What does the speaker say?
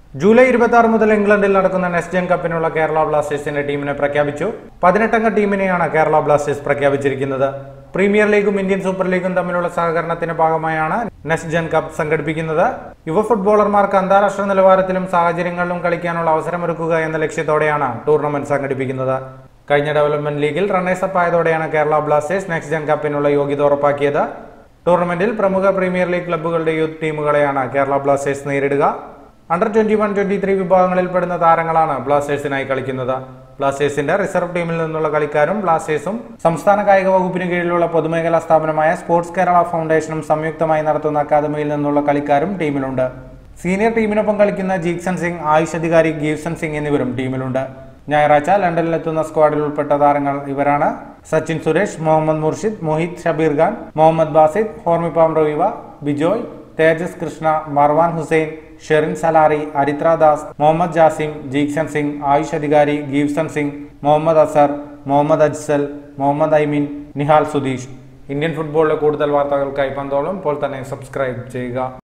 July ഇരുപത്തി ആറ് മുതൽ ഇംഗ്ലണ്ടിൽ നടക്കുന്ന നെക്സ്റ്റ് ജെൻ കപ്പിനുള്ള കേരള ബ്ലാസ്റ്റേഴ്സിന്റെ ടീമിനെ പ്രഖ്യാപിച്ചു പതിനെട്ടംഗ ടീമിനെയാണ് കേരള ബ്ലാസ്റ്റേഴ്സ് പ്രഖ്യാപിച്ചിരിക്കുന്നത് പ്രീമിയർ ലീഗും ഇന്ത്യൻ സൂപ്പർ ലീഗും തമ്മിലുള്ള സഹകരണത്തിന്റെ ഭാഗമായാണ് നെക്സ്റ്റ് ജെൻ കപ്പ് സംഘടിപ്പിക്കുന്നത് യുവ ഫുട്ബോളർമാർക്ക് അന്താരാഷ്ട്ര നിലവാരത്തിലും സാഹചര്യങ്ങളിലും കളിക്കാനുള്ള അവസരമൊരുക്കുക എന്ന ലക്ഷ്യത്തോടെയാണ് ടൂർണമെന്റ് സംഘടിപ്പിക്കുന്നത് കഴിഞ്ഞ ഡെവലപ്മെന്റ് ലീഗിൽ റണ്ണേഴ്സപ്പ് ആയതോടെയാണ് കേരള ബ്ലാസ്റ്റേഴ്സ് നെക്സ്റ്റ് ജെൻ കപ്പിനുള്ള യോഗ്യത ഉറപ്പാക്കിയത് ടൂർണമെന്റിൽ പ്രമുഖ പ്രീമിയർ ലീഗ് ക്ലബ്ബുകളുടെ യൂത്ത് ടീമുകളെയാണ് കേരള ബ്ലാസ്റ്റേഴ്സ് നേരിടുക under twenty one twenty three വിഭാഗങ്ങളിൽപ്പെടുന്ന താരങ്ങളാണ് ബ്ലാസ്റ്റേഴ്സിനായി കളിക്കുന്നത് ബ്ലാസ്റ്റേഴ്സിന്റെ റിസർവ് ടീമിൽ നിന്നുള്ള കളിക്കാരും ബ്ലാസ്റ്റേഴ്സും സംസ്ഥാന കായിക വകുപ്പിന് കീഴിലുള്ള പൊതുമേഖലാ സ്ഥാപനമായ സ്പോർട്സ് കേരള ഫൗണ്ടേഷനും സംയുക്തമായി നടത്തുന്ന അക്കാദമിയിൽ നിന്നുള്ള കളിക്കാരും ടീമിലുണ്ട് സീനിയർ ടീമിനൊപ്പം കളിക്കുന്ന ജീക്സൺ സിംഗ് ആയുഷ് അധികാരി ഗീവ്സൺ സിംഗ് എന്നിവരും ടീമിലുണ്ട് ഞായറാഴ്ച ലണ്ടനിലെത്തുന്ന സ്ക്വാഡിൽ ഉൾപ്പെട്ട താരങ്ങൾ ഇവരാണ് സച്ചിൻ സുരേഷ് മുഹമ്മദ് മുർഷിദ് മോഹിത് ഷബീർ ഖാൻ മുഹമ്മദ് ബാസിദ് ഹോർമിപ്പാം റോയിവ ബിജോയ് തേജസ് കൃഷ്ണ മർവാൻ ഹുസൈൻ ഷെറിൻ സലാറി അരിത്ര ദാസ് മുഹമ്മദ് ജാസിം ജീക്സൺ സിംഗ് ആയുഷ് അധികാരി ഗീവ്സൺ സിംഗ് മുഹമ്മദ് അസർ മുഹമ്മദ് അജ്സൽ മുഹമ്മദ് ഐമീൻ നിഹാൽ സുധീഷ് ഇന്ത്യൻ ഫുട്ബോളിലെ കൂടുതൽ വാർത്തകൾക്കായി പന്തോളം ഇപ്പോൾ തന്നെ സബ്സ്ക്രൈബ് ചെയ്യുക